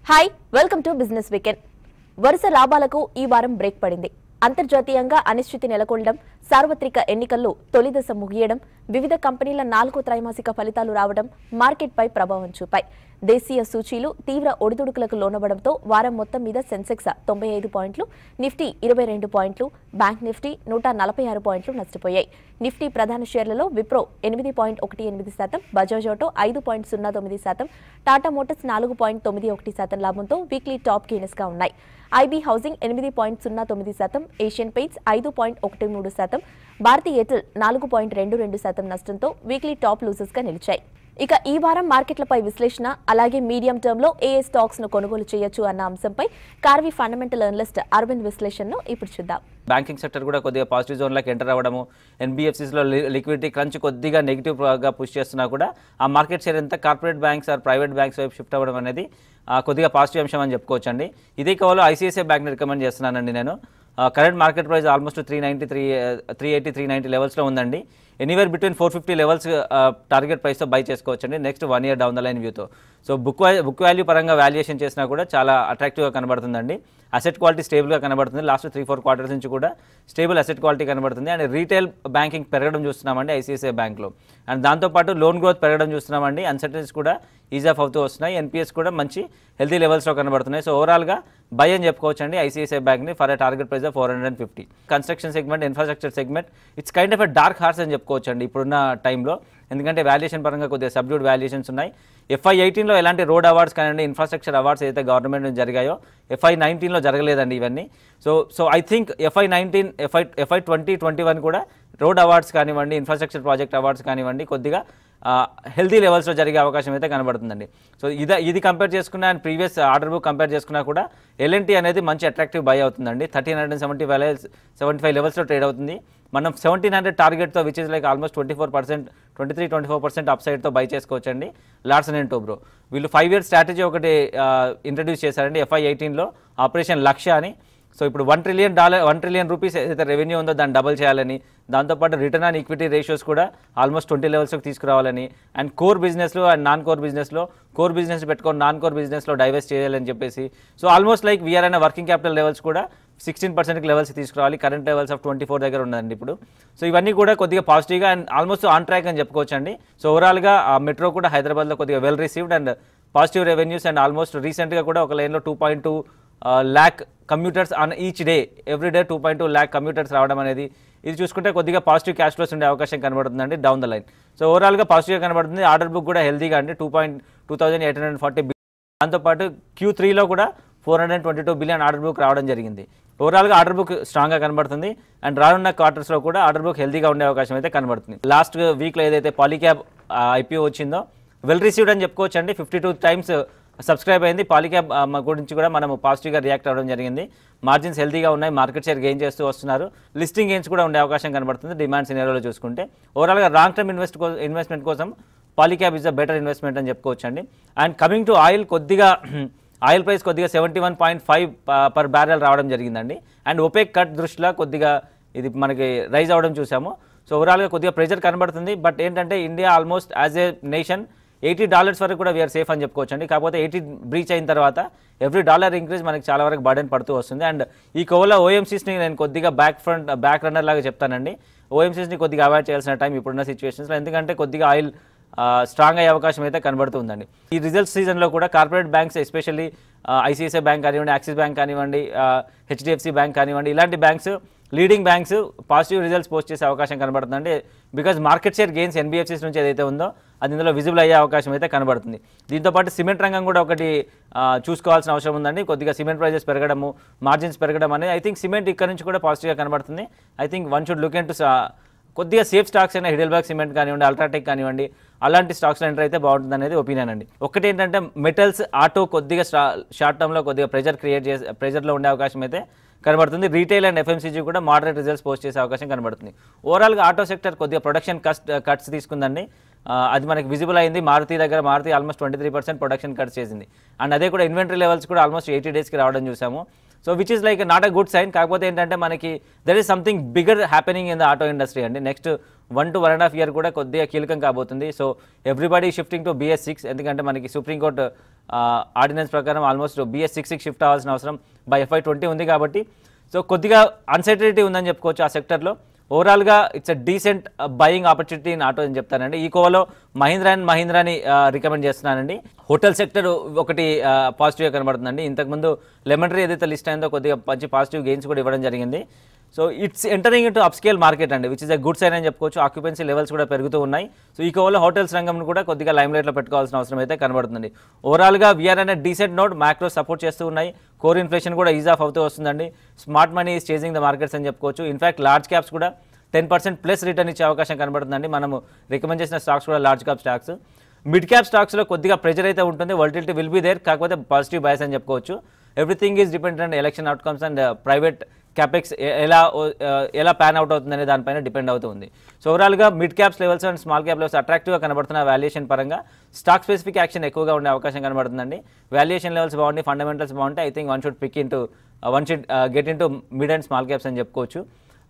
Hi welcome to business weekend వరుస లాభాలకు ఈ వారం బ్రేక్ పడింది అంతర్జాతీయంగా అనిశ్చితి నెలకొనడం సార్వత్రిక ఎన్నికల్లో తొలిదశ ముగియడం వివిధ కంపెనీల నాలుగో త్రైమాసిక ఫలితాలు రావడం మార్కెట్పై ప్రభావం చూపాయి దేశీయ సూచీలు తీవ్ర ఒడిదుడుకులకు లోనవడంతో వారం మొత్తం మీద సెన్సెక్స్ తొంభై ఐదు పాయింట్లు నిఫ్టీ ఇరవై రెండు పాయింట్లు బ్యాంక్ నిఫ్టీ నూట నలభై ఆరు పాయింట్లు నష్టపోయాయి నిఫ్టీ ప్రధాన షేర్లలో విప్రో ఎనిమిది పాయింట్ ఒకటి ఎనిమిది శాతం బజాజ్ ఆటో ఐదు పాయింట్ సున్నా తొమ్మిది శాతం టాటా మోటార్స్ నాలుగు పాయింట్ తొమ్మిది ఒకటి శాతం లాభంతో వీక్లీ టాప్ గెయినర్స్ గా ఉన్నాయి ఐబీ హౌసింగ్ ఎనిమిది పాయింట్ సున్నా తొమ్మిది శాతం ఏషియన్ పెయింట్స్ ఐదు పాయింట్ ఒకటి మూడు శాతం భారతీ ఎయిర్టెల్ నాలుగు పాయింట్ రెండు రెండు శాతం నష్టంతో వీక్లీ టాప్ లూజర్స్ గా నిలిచాయి ఇక ఈ వారం మార్కెట్లపై విశ్లేషణ అలాగే మీడియం టర్మ్ లో ఏ ఏ స్టాక్స్ ను కొనుగోలు చేయొచ్చు అన్న అంశంపై కార్వి ఫండమెంటల్ అనలిస్ట్ అరవింద్ విశ్లేషణను ఇప్పుడు చూద్దాం బ్యాంకింగ్ సెక్టర్ కూడా కొద్దిగా పాజిటివ్ జోన్లోకి ఎంటర్ అవ్వడము ఎన్బిఎఫ్సిస్లో లిక్విడిటీ క్రంచ్ కొద్దిగా నెగిటివ్గా పుష్ చేస్తున్నా కూడా ఆ మార్కెట్ షేర్ ఎంత corporate banks or private banks వైపు షిఫ్ట్ అవ్వడం అనేది ఆ, కొద్దిగా పాజిటివ్ అంశం అని చెప్పుకోవచ్చండి ఇదే కావాలో ఐసిఐసిఐ బ్యాంక్ని రికమెండ్ చేస్తున్నానండి నేను current market price almost three ninety three three eighty three ninety లెవెల్స్లో ఉందండి anywhere between four fifty levels target ప్రైస్తో బై చేసుకోవచ్చండి next one year down the line వ్యూతో సో బుక్ బుక్ వాల్యూ పరంగా వాల్యుయేషన్ చేసినా కూడా చాలా అట్రాక్టివ్గా కనబడుతుందండి అసెట్ క్వాలిటీ స్టేబుల్గా కనబడుతుంది లాస్ట్ త్రీ ఫోర్ క్వార్టర్స్ నుంచి కూడా స్టేబుల్ అసెట్ క్వాలిటీ కనబడుతుంది అండ్ రీటైల్ బ్యాంకింగ్ పెరగడం చూస్తున్నామండి ఐసిఐసిఐ బ్యాంక్లో అండ్ దాంతోపాటు లోన్ గ్రోత్ పెరగడం చూస్తున్నామండి అన్సర్టన్స్ కూడా ఈజ్ ఆఫ్ అవుతూ వస్తున్నాయి ఎన్పిఎస్ కూడా మంచి హెల్తీ లెవెల్స్లో కనబడుతున్నాయి సో ఓవరాల్గా బై అని చెప్పుకోవచ్చు అండి ఐసిఐసిఐ బ్యాంక్ని for a target price of four hundred and fifty construction segment infrastructure segment it's kind of a dark horse అని చెప్పుకోవచ్చు అండి ఇప్పుడున్న టైంలో ఎందుకంటే వాల్యుయేషన్ పరంగా కొద్దిగా సబ్డ్యూడ్ వాల్యుయేషన్స్ ఉన్నాయి ఎఫ్ఐ ఎయిటీన్లో ఎలాంటి రోడ్ అవార్డ్స్ కానివ్వండి ఇన్ఫ్రాస్ట్రక్చర్ అవార్డ్స్ అయితే గవర్నమెంట్ నుంచి జరిగాయో ఎఫ్ఐ నైన్టీన్లో జరగలేదండి ఇవన్నీ so so I think FY nineteen FY FY twenty twenty one కూడా రోడ్ అవార్డ్స్ కానివ్వండి ఇన్ఫ్రాస్ట్రక్చర్ ప్రాజెక్ట్ అవార్డ్స్ కానివ్వండి కొద్దిగా హెల్తీ లెవెల్స్లో జరిగే అవకాశం అయితే కనబడుతుందండి సో ఇది ఇది కంపేర్ చేసుకున్న and previous order book compare చేసుకున్నా కూడా ఎల్ఎన్టీ అనేది మంచి అట్రాక్టివ్ బై అవుతుందండి thirteen hundred and seventy five levels seventy five లెవెల్స్లో ట్రేడ్ అవుతుంది మనం సెవెంటీన్ హండ్రెడ్ టార్గెట్తో which is like almost twenty four percent twenty three twenty four percent up సైడ్తో బై చేసుకోవచ్చండి లార్సన్ అండ్ టోబ్రో వీళ్ళు ఫైవ్ ఇయర్ స్ట్రాటజీ ఒకటి introduce చేశారండి FY ఎయిటీన్లో ఆపరేషన్ లక్ష్య అని సో ఇప్పుడు one trillion dollar one trillion rupees ఏదైతే రెవెన్యూ ఉందో దాన్ని డబల్ చేయాలని దాంతోపాటు రిటర్న్ ఆన్ ఈక్విటీ రేషియోస్ కూడా ఆల్మోస్ట్ ట్వంటీ లెవెల్స్కి తీసుకురావాలని అండ్ కోర్ బిజినెస్లో అండ్ నాన్ కోర్ బిజినెస్లో కోర్ బిజినెస్ పెట్టుకొని నాన్ కోర్ బిజినెస్లో డైవర్స్ చేయాలని చెప్పేసి సో ఆల్మోస్ట్ లైక్ వీఆర్ అయిన వర్కింగ్ క్యాపిటల్ లెవెల్స్ కూడా సిక్స్టీన్ పర్సెంట్కి లెవెల్స్ తీసుకురావాలి current levels of twenty four దగ్గర ఉందండి ఇప్పుడు సో ఇవన్నీ కూడా కొద్దిగా పాజిటివ్గా అండ్ ఆల్మోస్ట్ ఆన్ ట్రాక్ అని చెప్పుకోవచ్చు అండి సో ఓవరాల్గా ఆ మెట్రో కూడా హైదరాబాద్లో కొద్దిగా well received and positive revenues and almost రీసెంట్గా కూడా ఒక లైన్లో two point two lakh commuters on each day every day two point two lakh commuters రావడం అనేది ఇది చూసుకుంటే కొద్దిగా పాజిటివ్ క్యాష్ ఫ్లోస్ ఉండే అవకాశం కనబడుతుందండి డౌన్ ద లైన్ సో ఓవరాల్గా పాజిటివ్గా కనబడుతుంది ఆర్డర్ బుక్ కూడా హెల్తీగా అండి two point two thousand eight hundred forty దాంతోపాటు క్యూ త్రీలో కూడా four hundred twenty two billion order book రావడం జరిగింది ఓవరాల్గా ఆర్డర్ బుక్ స్ట్రాంగ్గా కనబడుతుంది అండ్ రానున్న క్వార్టర్స్లో కూడా ఆర్డర్ బుక్ హెల్తీగా ఉండే అవకాశం అయితే కనబడుతుంది లాస్ట్ వీక్లో ఏదైతే పాలిక్యాబ్ ఐపీఓ వచ్చిందో వెల్ రిసీవ్డ్ అని చెప్పుకోవచ్చు అండి ఫిఫ్టీ టూ టైమ్స్ సబ్స్క్రైబ్ అయింది పాలిక్యాబ్ ఆ, మ- గురించి కూడా మనం పాజిటివ్గా రియాక్ట్ అవ్వడం జరిగింది మార్జిన్స్ హెల్తీగా ఉన్నాయి మార్కెట్ షేర్ గెయిన్ చేస్తూ వస్తున్నారు లిస్టింగ్ గెయిన్స్ కూడా ఉండే అవకాశం కనబడుతుంది డిమాండ్ సినేరోలో చూసుకుంటే ఓవరాల్గా లాంగ్ టర్మ్ ఇన్వెస్ట్ ఇన్వెస్ట్మెంట్ కోసం Polycab is a better investment అని చెప్పుకోవచ్చు అండి అండ్ కమింగ్ టు ఆయిల్ కొద్దిగా ఆయిల్ ప్రైస్ కొద్దిగా seventy one point five per barrel రావడం జరిగిందండి అండ్ ఒపేక్ కట్ దృష్టిలో కొద్దిగా ఇది మనకి రైజ్ అవ్వడం చూసాము సో ఓవరాల్గా కొద్దిగా ప్రెజర్ కనబడుతుంది బట్ ఏంటంటే India almost as a nation eighty dollars వరకు కూడా వీఆర్ సేఫ్ అని చెప్పుకోవచ్చు అండి కాకపోతే ఎయిటీ బ్రీచ్ అయిన తర్వాత ఎవ్రీ డాలర్ ఇంక్రీజ్ మనకి చాలా వరకు బర్డెన్ పడుతూ వస్తుంది అండ్ ఈ కోవలో ఓఎంసీస్ని నేను కొద్దిగా బ్యాక్ ఫ్రంట్ బ్యాక్ రన్నర్ లాగా చెప్తానండి ఓఎంసీస్ని కొద్దిగా అవాయిడ్ చేయాల్సిన టైం ఇప్పుడున్న సిచ్యువేషన్స్లో ఎందుకంటే కొద్దిగా ఆయిల్ స్ట్రాంగ్ అయ్యే అవకాశం అయితే కనబడుతుందండి ఈ రిజల్ట్ సీజన్లో కూడా corporate banks especially ICICI bank కానివ్వండి యాక్సిస్ బ్యాంక్ కానివ్వండి హెచ్డిఎఫ్సి బ్యాంక్ కానివ్వండి ఇలాంటి banks leading banks positive results post చేసే అవకాశం కనబడుతుందండి because market share gains NBFCs నుంచి ఏదైతే ఉందో అది ఇందులో విజిబుల్ అయ్యే అవకాశం అయితే కనబడుతుంది దీంతో పాటు సిమెంట్ రంగం కూడా ఒకటి ఆ, చూసుకోవాల్సిన అవసరం ఉందండి కొద్దిగా సిమెంట్ ప్రైజెస్ పెరగడము మార్జిన్స్ పెరగడం అనేది ఐ థింక్ సిమెంట్ ఇక్కడ నుంచి కూడా పాజిటివ్గా కనబడుతుంది I think one should look in to కొద్దిగా సేఫ్ స్టాక్స్ అయినా హిడెల్బాగ్ సిమెంట్ కానివ్వండి అల్ట్రాటెక్ కానివ్వండి అలాంటి స్టాక్స్లో ఎంటర్ అయితే బాగుంటుంది అనేది ఒపీనియన్ అండి ఒకటి ఏంటంటే మెటల్స్ ఆటో కొద్దిగా షార్ట్ టర్మ్లో కొద్దిగా ప్రెజర్ క్రియేట్ చేసే ప్రెజర్లో ఉండే అవకాశం అయితే కనబడుతుంది రీటైల్ అండ్ ఎఫ్ఎంసీజీ కూడా మోడరేట్ రిజల్ట్స్ పోస్ట్ చేసే అవకాశం కనబడుతుంది ఓవరాల్గా ఆటో సెక్టర్ కొద్దిగా ప్రొడక్షన్ కస్ట్ కట్స్ తీసుకుందండి ఆ, అది మనకి విజిబుల్ అయింది మారుతి దగ్గర Maruti almost twenty three percent production cuts చేసింది అండ్ అదే కూడా ఇన్వెంటరీ లెవెల్స్ కూడా ఆల్మోస్ట్ ఎయిటీ డేస్కి రావడం చూసాము so which is like not a good sign కాకపోతే ఏంటంటే మనకి there is something bigger happening in the auto industry అండి next one to one and half year కూడా కొద్దిగా కీలకం కాబోతుంది so everybody shifting to BS six ఎందుకంటే మనకి సుప్రీంకోర్టు ఆర్డినెన్స్ ప్రకారం ఆల్మోస్ట్ బిఎస్ సిక్స్కి షిఫ్ట్ అవ్వాల్సిన అవసరం బై ఎఫ్ఐ ట్వంటీ ఉంది కాబట్టి సో కొద్దిగా అన్సర్టనిటీ ఉందని చెప్పుకోవచ్చు ఆ సెక్టర్లో ఓవరాల్గా it's a decent buying opportunity in auto అని చెప్తానండి ఈ కోవలో మహీంద్రా అండ్ మహీంద్రాని రికమెండ్ చేస్తున్నానండి హోటల్ సెక్టర్ ఒకటి పాజిటివ్గా కనబడుతుందండి ఇంతకుముందు లెమన్ ట్రీ ఏదైతే లిస్ట్ అయిందో కొద్దిగా మంచి పాజిటివ్ గెయిన్స్ కూడా ఇవ్వడం జరిగింది so it's entering into upscale market అండి which is a good sign అని చెప్పుకోవచ్చు ఆక్యుపెన్సీ లెవెల్స్ కూడా పెరుగుతూ ఉన్నాయి సో ఈ కోవలో హోటల్స్ రంగం కూడా కొద్దిగా లైమ్ లైట్లో పెట్టుకోవాల్సిన అవసరం అయితే కనబడుతుంది ఓవరాల్గా వీఆర్ అనే డీసెంట్ నోట్ మ్యాక్రో సపోర్ట్ చేస్తూ ఉన్నాయి కోర్ ఇన్ఫ్లేషన్ కూడా ఈజ్ ఆఫ్ అవుతూ వస్తుందండి smart money is chasing the markets అని చెప్పుకోవచ్చు ఇన్ఫాక్ట్ లార్జ్ క్యాప్స్ కూడా టెన్ పర్సెంట్ ప్లస్ రిటర్న్ ఇచ్చే అవకాశం కనబడుతుందండి మనము రికమెండ్ చేసిన స్టాక్స్ కూడా large cap stocks mid cap స్టాక్స్లో కొద్దిగా ప్రెజర్ అయితే ఉంటుంది వల్టిలిటీ విల్ బి దేర్ కాకపోతే పాజిటివ్ బయస్ అని చెప్పుకోవచ్చు everything is depend and election outcomes and private capex ఎలా ఎలా ప్యాన్ అవుట్ అవుతుందనే దానిపైన డిపెండ్ అవుతుంది సో ఓవరాల్గా mid caps levels and small cap levels అట్రాక్టివ్గా కనబడుతున్న వాల్యుయేషన్ పరంగా స్టాక్ స్పెసిఫిక్ యాక్షన్ ఎక్కువగా ఉండే అవకాశం కనబడుతుందండి వాల్యుయేషన్ లెవెల్స్ బాగుంది ఫండమెంటల్స్ బాగుంటే I think one should pick in to one should get in to mid and small caps అని చెప్పుకోవచ్చు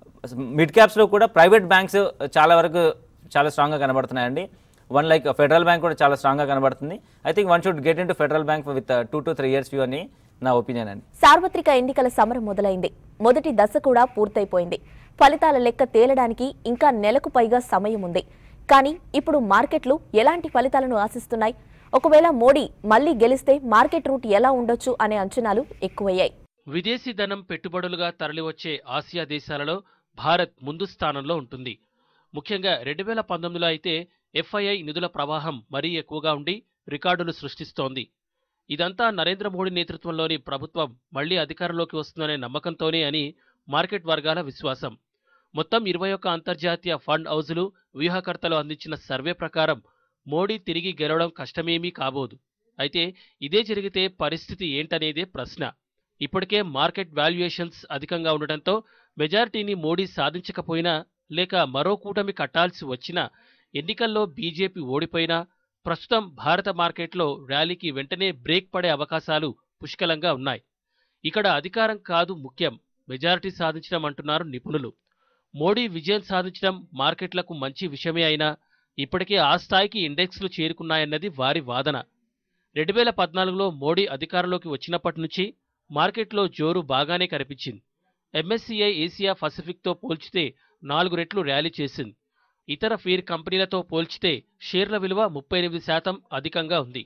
మిడ్ క్యాప్స్లో కూడా ప్రైవేట్ బ్యాంక్స్ చాలా వరకు చాలా స్ట్రాంగ్గా కనబడుతున్నాయండి వన్ లైక్ ఫెడరల్ బ్యాంక్ కూడా చాలా స్ట్రాంగ్గా కనబడుతుంది I think one should get in to federal bank with two to three years view అని నా ఒపీనియన్ అండి సార్వత్రిక ఎన్నికల సమరం మొదలైంది మొదటి దశ కూడా పూర్తయిపోయింది ఫలితాల లెక్క తేలడానికి ఇంకా నెలకు పైగా సమయం ఉంది కానీ ఇప్పుడు మార్కెట్లు ఎలాంటి ఫలితాలను ఆశిస్తున్నాయి ఒకవేళ మోడీ మళ్లీ గెలిస్తే మార్కెట్ రూట్ ఎలా ఉండొచ్చు అనే అంచనాలు ఎక్కువయ్యాయి విదేశీ ధనం పెట్టుబడులుగా తరలివచ్చే ఆసియా దేశాలలో భారత్ ముందు స్థానంలో ఉంటుంది ముఖ్యంగా రెండు వేల పంతొమ్మిదిలో అయితే ఎఫ్ఐఐ నిధుల ప్రవాహం మరీ ఎక్కువగా ఉండి రికార్డులు సృష్టిస్తోంది ఇదంతా నరేంద్ర మోడీ నేతృత్వంలోని ప్రభుత్వం మళ్లీ అధికారంలోకి వస్తుందనే నమ్మకంతోనే అని మార్కెట్ వర్గాల విశ్వాసం మొత్తం ఇరవై ఒక్క అంతర్జాతీయ ఫండ్ హౌజులు వ్యూహకర్తలు అందించిన సర్వే ప్రకారం మోడీ తిరిగి గెలవడం కష్టమేమీ కాబోదు అయితే ఇదే జరిగితే పరిస్థితి ఏంటనేదే ప్రశ్న ఇప్పటికే మార్కెట్ వాల్యుయేషన్స్ అధికంగా ఉండటంతో మెజారిటీని మోడీ సాధించకపోయినా లేక మరో కూటమి కట్టాల్సి వచ్చినా ఎన్నికల్లో బీజేపీ ఓడిపోయినా ప్రస్తుతం భారత మార్కెట్లో ర్యాలీకి వెంటనే బ్రేక్ పడే అవకాశాలు పుష్కలంగా ఉన్నాయి ఇక్కడ అధికారం కాదు ముఖ్యం మెజారిటీ సాధించడం అంటున్నారు నిపుణులు మోడీ విజయం సాధించడం మార్కెట్లకు మంచి విషయమే అయినా ఇప్పటికే ఆ స్థాయికి ఇండెక్స్లు చేరుకున్నాయన్నది వారి వాదన రెండు వేల పద్నాలుగులో మోడీ అధికారంలోకి వచ్చినప్పటి నుంచి మార్కెట్లో జోరు బాగానే కనిపించింది ఎంఎస్సీఐ ఏసియా పసిఫిక్తో పోల్చితే నాలుగు రెట్లు ర్యాలీ చేసింది ఇతర ఫీర్ కంపెనీలతో పోల్చితే షేర్ల విలువ ముప్పై ఎనిమిది శాతం అధికంగా ఉంది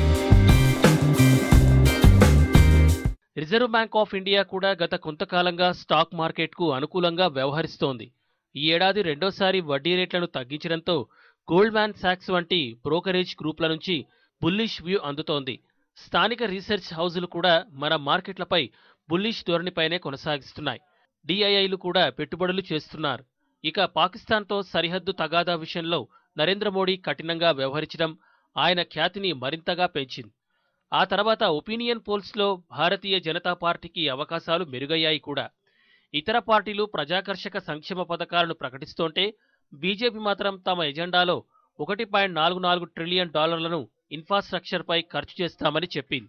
రిజర్వ్ బ్యాంక్ ఆఫ్ ఇండియా కూడా గత కొంతకాలంగా స్టాక్ మార్కెట్కు అనుకూలంగా వ్యవహరిస్తోంది ఈ ఏడాది రెండోసారి వడ్డీ రేట్లను తగ్గించడంతో గోల్డ్ మ్యాన్ సాక్స్ వంటి బ్రోకరేజ్ గ్రూప్ల నుంచి బుల్లిష్ వ్యూ అందుతోంది స్థానిక రీసెర్చ్ హౌజులు కూడా మన మార్కెట్లపై బుల్లిష్ ధోరణిపైనే కొనసాగిస్తున్నాయి డిఐఐలు కూడా పెట్టుబడులు చేస్తున్నారు ఇక పాకిస్తాన్తో సరిహద్దు తగాదా విషయంలో నరేంద్ర మోడీ కఠినంగా వ్యవహరించడం ఆయన ఖ్యాతిని మరింతగా పెంచింది ఆ తర్వాత ఒపీనియన్ పోల్స్లో భారతీయ జనతా పార్టీకి అవకాశాలు మెరుగయ్యాయి కూడా ఇతర పార్టీలు ప్రజాకర్షక సంక్షేమ పథకాలను ప్రకటిస్తుంటే బీజేపీ మాత్రం తమ ఎజెండాలో ఒకటి పాయింట్ నాలుగు నాలుగు ట్రిలియన్ డాలర్లను ఇన్ఫ్రాస్ట్రక్చర్పై ఖర్చు చేస్తామని చెప్పింది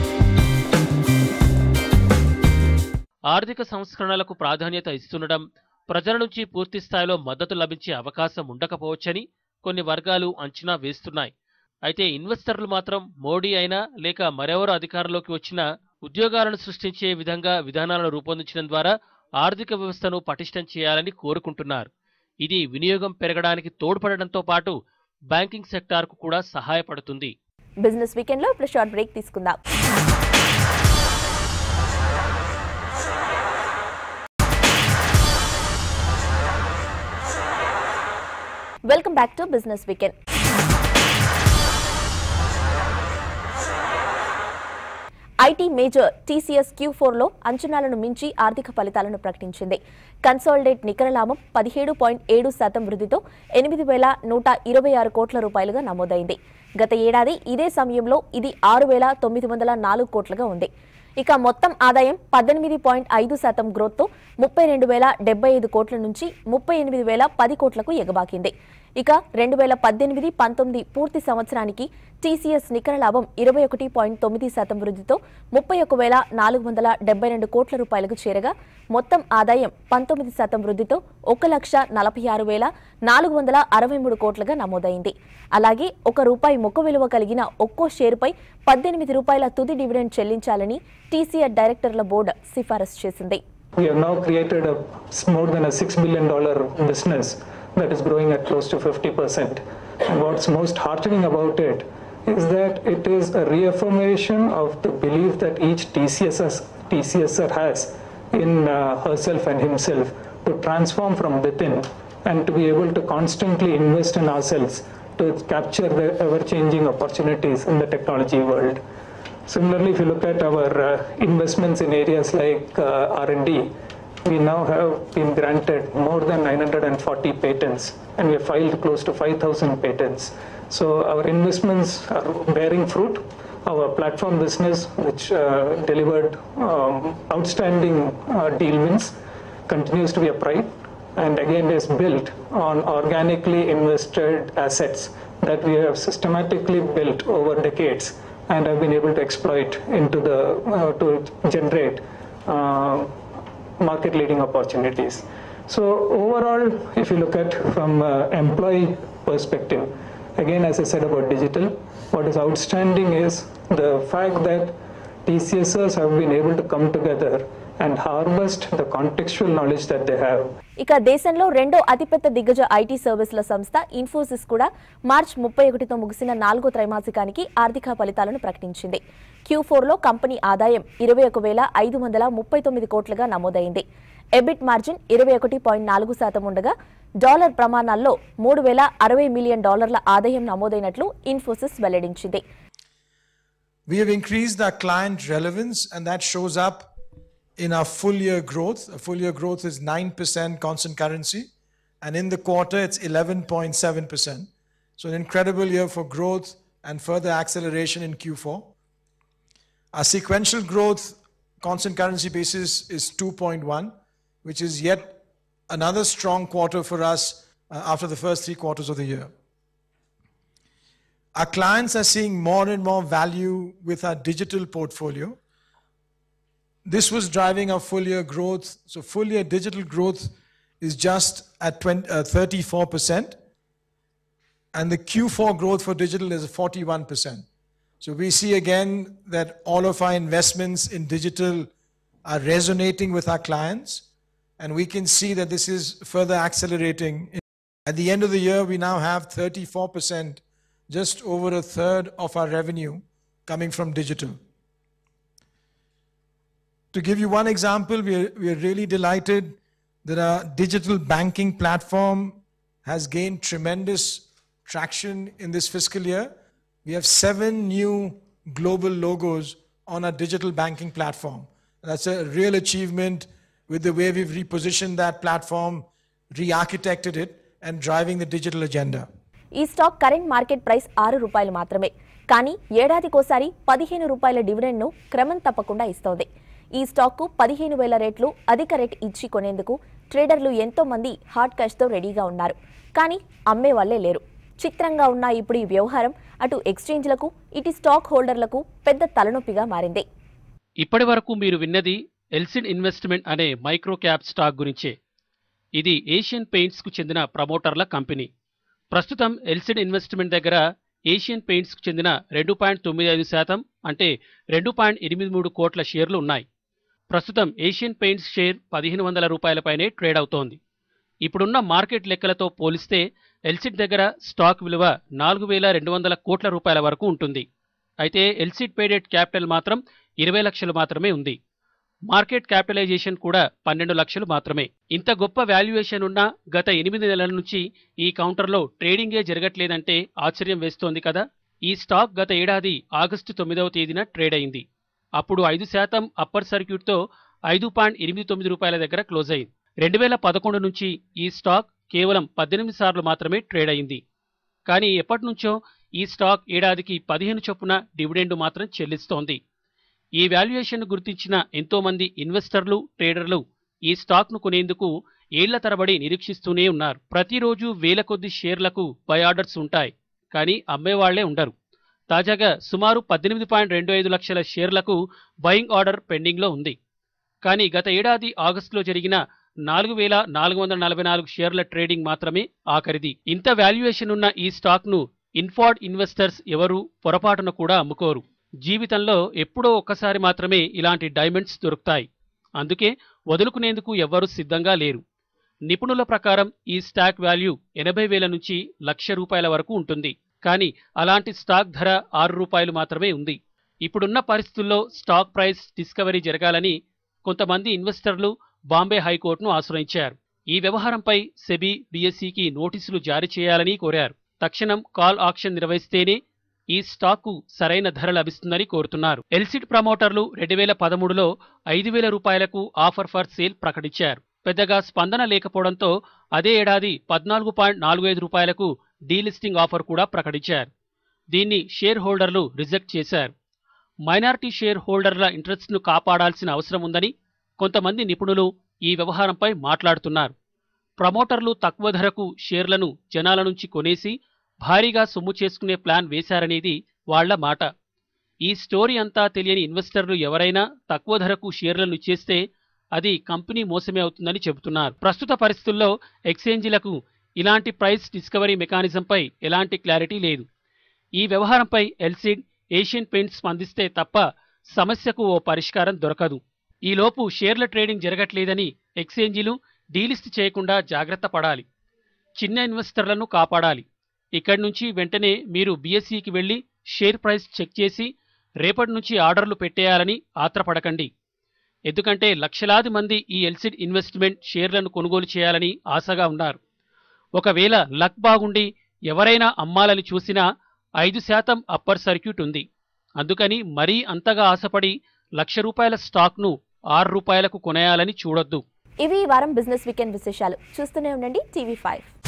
ఆర్థిక సంస్కరణలకు ప్రాధాన్యత ఇస్తుండడం ప్రజల నుంచి పూర్తి స్థాయిలో మద్దతు లభించే అవకాశం ఉండకపోవచ్చని కొన్ని వర్గాలు అంచనా వేస్తున్నాయి అయితే ఇన్వెస్టర్లు మాత్రం మోడీ అయినా లేక మరెవరు అధికారంలోకి వచ్చినా ఉద్యోగాలను సృష్టించే విధంగా విధానాలను రూపొందించడం ద్వారా ఆర్థిక వ్యవస్థను పటిష్టం చేయాలని కోరుకుంటున్నారు ఇది వినియోగం పెరగడానికి తోడ్పడడంతో పాటు బ్యాంకింగ్ సెక్టార్కు కూడా సహాయపడుతుంది బిజినెస్ వీకెండ్ లో ఇప్పుడు షార్ట్ బ్రేక్ తీసుకుందాం welcome back to business weekend IT major TCS Q ఫోర్లో అంచనాలను మించి ఆర్థిక ఫలితాలను ప్రకటించింది కన్సాలిడేట్ నికర లాభం పదిహేడు పాయింట్ ఏడు శాతం వృద్ధితో ఎనిమిది వేల నూట ఇరవై ఆరు కోట్ల రూపాయలుగా నమోదైంది గత ఏడాది ఇదే సమయంలో ఇది ఆరు వేల తొమ్మిది వందల నాలుగు కోట్లుగా ఉంది ఇక మొత్తం ఆదాయం పద్దెనిమిది పాయింట్ ఐదు శాతం గ్రోత్తో ముప్పై రెండు వేల డెబ్బై ఐదు కోట్ల నుంచి ముప్పై ఎనిమిది వేల పది కోట్లకు ఎగబాకింది ఇక రెండు వేల పద్దెనిమిది పంతొమ్మిది పూర్తి సంవత్సరానికి టీసీఎస్ నికర లాభం ఇరవై ఒకటి పాయింట్ తొమ్మిది శాతం వృద్ధితో ముప్పై ఒక వేల నాలుగు వందల డెబ్బై రెండు కోట్ల రూపాయలకు చేరగా మొత్తం ఆదాయం పంతొమ్మిది శాతం వృద్ధితో ఒక లక్ష నలభై ఆరు వేల నాలుగు వందల అరవై మూడు కోట్లుగా నమోదైంది అలాగే ఒక రూపాయి మొక్క విలువ కలిగిన ఒక్కో షేరుపై పద్దెనిమిది రూపాయల తుది డివిడెండ్ చెల్లించాలని టీసీఆర్ డైరెక్టర్ల బోర్డు సిఫారసు చేసింది We have now created a s- more than a six billion dollar business that is growing at close to 50%. And what's most heartening about it is that it is a reaffirmation of the belief that each TCSS, TCSR has in uh, herself and himself to transform from within and to be able to constantly invest in ourselves to capture the ever-changing opportunities in the technology world. Similarly, if you look at our uh, investments in areas like uh, R&D, we now have been granted more than 940 patents and we have filed close to 5,000 patents. So our investments are bearing fruit. Our platform business, which uh, delivered um, outstanding uh, deal wins, continues to be a pride and again is built on organically invested assets that we have systematically built over decades and have been able to exploit into the uh, to generate uh, market leading opportunities so overall if you look at from uh, employee perspective again as i said about digital what is outstanding is the fact that TCSers have been able to come together and harvest the contextual knowledge that they have ఇక దేశంలో రెండో అతిపెద్ద దిగ్గజ IT సర్వీసుల సంస్థ ఇన్ఫోసిస్ కూడా March ముప్పై ఒకటితో ముగిసిన నాలుగో త్రైమాసికానికి ఆర్థిక ఫలితాలను ప్రకటించింది క్యూ లో కంపెనీ ఆదాయం ఇరవై ఒక వేల ఐదు వందల ముప్పై తొమ్మిది కోట్లుగా నమోదైంది ఎబిట్ మార్జిన్ ఇరవై ఒకటి పాయింట్ నాలుగు శాతం ఉండగా డాలర్ ప్రమాణాల్లో మూడు వేల అరవై మిలియన్ డాలర్ల ఆదాయం నమోదైనట్లు ఇన్ఫోసిస్ వెల్లడించింది We have increased our client relevance, and that shows up in our full year growth. Our full year growth is 9% constant currency, and in the quarter, it's 11.7%. So, an incredible year for growth and further acceleration in Q4. Our sequential growth, constant currency basis, is 2.1, which is yet another strong quarter for us uh, after the first three quarters of the year. Our clients are seeing more and more value with our digital portfolio. This was driving our full year growth. So, full year digital growth is just at 20, uh, 34%. And the Q4 growth for digital is 41%. So, we see again that all of our investments in digital are resonating with our clients. And we can see that this is further accelerating. At the end of the year, we now have 34% just over a third of our revenue coming from digital. To give you one example, we are, we are really delighted that our digital banking platform has gained tremendous traction in this fiscal year. We have seven new global logos on our digital banking platform. And that's a real achievement with the way we've repositioned that platform, re architected it, and driving the digital agenda. ఈ stock current market price ఆరు రూపాయలు మాత్రమే కానీ ఏడాదికోసారి పదిహేను రూపాయల డివిడెండ్ను క్రమం తప్పకుండా ఇస్తోంది ఈ స్టాక్కు పదిహేను వేల రేట్లు అధిక రేట్ ఇచ్చి కొనేందుకు ట్రేడర్లు ఎంతో మంది హాట్ క్యాష్తో రెడీగా ఉన్నారు కానీ అమ్మే వాళ్ళే లేరు చిత్రంగా ఉన్న ఇప్పుడు ఈ వ్యవహారం అటు ఎక్స్చేంజ్లకు ఇటు స్టాక్ హోల్డర్లకు పెద్ద తలనొప్పిగా మారింది ఇప్పటి వరకు మీరు విన్నది ఎల్సిడ్ ఇన్వెస్ట్మెంట్ అనే మైక్రో క్యాప్ స్టాక్ గురించే ఇది ఏషియన్ పెయింట్స్కు చెందిన ప్రమోటర్ల కంపెనీ ప్రస్తుతం ఎల్సిడ్ ఇన్వెస్ట్మెంట్ దగ్గర ఏషియన్ పెయింట్స్కు చెందిన రెండు పాయింట్ తొమ్మిది ఐదు శాతం అంటే రెండు పాయింట్ ఎనిమిది మూడు కోట్ల షేర్లు ఉన్నాయి ప్రస్తుతం ఏషియన్ పెయింట్స్ షేర్ పదిహేను వందల రూపాయలపైనే ట్రేడ్ అవుతోంది ఇప్పుడున్న మార్కెట్ లెక్కలతో పోలిస్తే ఎల్సిడ్ దగ్గర స్టాక్ విలువ నాలుగు వేల రెండు వందల కోట్ల రూపాయల వరకు ఉంటుంది అయితే ఎల్సిడ్ పేడెడ్ క్యాపిటల్ మాత్రం ఇరవై లక్షలు మాత్రమే ఉంది మార్కెట్ క్యాపిటలైజేషన్ కూడా పన్నెండు లక్షలు మాత్రమే ఇంత గొప్ప వాల్యుయేషన్ ఉన్న గత ఎనిమిది నెలల నుంచి ఈ కౌంటర్లో ట్రేడింగే జరగట్లేదంటే ఆశ్చర్యం వేస్తోంది కదా ఈ స్టాక్ గత ఏడాది ఆగస్టు తొమ్మిదవ తేదీన ట్రేడ్ అయింది అప్పుడు ఐదు శాతం అప్పర్ సర్క్యూట్తో ఐదు పాయింట్ ఎనిమిది తొమ్మిది రూపాయల దగ్గర క్లోజ్ అయింది రెండు వేల పదకొండు నుంచి ఈ స్టాక్ కేవలం పద్దెనిమిది సార్లు మాత్రమే ట్రేడ్ అయింది కానీ ఎప్పటి నుంచో ఈ స్టాక్ ఏడాదికి పదిహేను చొప్పున డివిడెండ్ మాత్రం చెల్లిస్తోంది ఈ వాల్యుయేషన్ గుర్తించిన ఎంతో మంది ఇన్వెస్టర్లు ట్రేడర్లు ఈ స్టాక్ను కొనేందుకు ఏళ్ల తరబడి నిరీక్షిస్తూనే ఉన్నారు ప్రతిరోజు వేల కొద్ది షేర్లకు బై ఆర్డర్స్ ఉంటాయి కానీ అమ్మేవాళ్లే ఉండరు తాజాగా సుమారు పద్దెనిమిది పాయింట్ రెండు ఐదు లక్షల షేర్లకు బయింగ్ ఆర్డర్ పెండింగ్లో ఉంది కానీ గత ఏడాది ఆగస్టులో జరిగిన నాలుగు వేల నాలుగు వందల నలభై నాలుగు షేర్ల ట్రేడింగ్ మాత్రమే ఆఖరిది ఇంత వాల్యుయేషన్ ఉన్న ఈ స్టాక్ను ఇన్ఫార్డ్ ఇన్వెస్టర్స్ ఎవరూ పొరపాటున కూడా అమ్ముకోరు జీవితంలో ఎప్పుడో ఒక్కసారి మాత్రమే ఇలాంటి డైమండ్స్ దొరుకుతాయి అందుకే వదులుకునేందుకు ఎవ్వరూ సిద్ధంగా లేరు నిపుణుల ప్రకారం ఈ స్టాక్ వాల్యూ ఎనభై వేల నుంచి లక్ష రూపాయల వరకు ఉంటుంది కానీ అలాంటి స్టాక్ ధర ఆరు రూపాయలు మాత్రమే ఉంది ఇప్పుడున్న పరిస్థితుల్లో స్టాక్ ప్రైస్ డిస్కవరీ జరగాలని కొంతమంది ఇన్వెస్టర్లు బాంబే హైకోర్టును ఆశ్రయించారు ఈ వ్యవహారంపై సెబీ బీఎస్సీకి నోటీసులు జారీ చేయాలని కోరారు తక్షణం కాల్ ఆక్షన్ నిర్వహిస్తేనే ఈ స్టాక్కు సరైన ధర లభిస్తుందని కోరుతున్నారు ఎల్సిడ్ ప్రమోటర్లు రెండు వేల పదమూడులో ఐదు వేల రూపాయలకు ఆఫర్ ఫర్ సేల్ ప్రకటించారు పెద్దగా స్పందన లేకపోవడంతో అదే ఏడాది పద్నాలుగు పాయింట్ నాలుగు ఐదు రూపాయలకు డీలిస్టింగ్ ఆఫర్ కూడా ప్రకటించారు దీన్ని షేర్ హోల్డర్లు రిజెక్ట్ చేశారు మైనారిటీ షేర్ హోల్డర్ల ఇంట్రెస్ట్ను కాపాడాల్సిన అవసరం ఉందని కొంతమంది నిపుణులు ఈ వ్యవహారంపై మాట్లాడుతున్నారు ప్రమోటర్లు తక్కువ ధరకు షేర్లను జనాల నుంచి కొనేసి భారీగా సొమ్ము చేసుకునే ప్లాన్ వేశారనేది వాళ్ల మాట ఈ స్టోరీ అంతా తెలియని ఇన్వెస్టర్లు ఎవరైనా తక్కువ ధరకు షేర్లను ఇచ్చేస్తే అది కంపెనీ మోసమే అవుతుందని చెబుతున్నారు ప్రస్తుత పరిస్థితుల్లో ఎక్స్చేంజీలకు ఇలాంటి ప్రైస్ డిస్కవరీ మెకానిజంపై ఎలాంటి క్లారిటీ లేదు ఈ వ్యవహారంపై ఎల్సిడ్ ఏషియన్ పెయింట్స్ స్పందిస్తే తప్ప సమస్యకు ఓ పరిష్కారం దొరకదు ఈలోపు షేర్ల ట్రేడింగ్ జరగట్లేదని ఎక్స్చేంజీలు డీలిస్ట్ చేయకుండా జాగ్రత్త పడాలి చిన్న ఇన్వెస్టర్లను కాపాడాలి ఇక్కడి నుంచి వెంటనే మీరు బీఎస్సీకి వెళ్లి షేర్ ప్రైస్ చెక్ చేసి రేపటి నుంచి ఆర్డర్లు పెట్టేయాలని ఆత్రపడకండి ఎందుకంటే లక్షలాది మంది ఈ ఎల్సిడ్ ఇన్వెస్ట్మెంట్ షేర్లను కొనుగోలు చేయాలని ఆశగా ఉన్నారు ఒకవేళ లక్ బాగుండి ఎవరైనా అమ్మాలని చూసినా ఐదు శాతం అప్పర్ సర్క్యూట్ ఉంది అందుకని మరీ అంతగా ఆశపడి లక్ష రూపాయల స్టాక్ను ఆరు రూపాయలకు కొనేయాలని చూడొద్దు ఇవి ఈ వారం బిజినెస్ వీకెండ్ విశేషాలు చూస్తూనే ఉండండి టీవీ ఫైవ్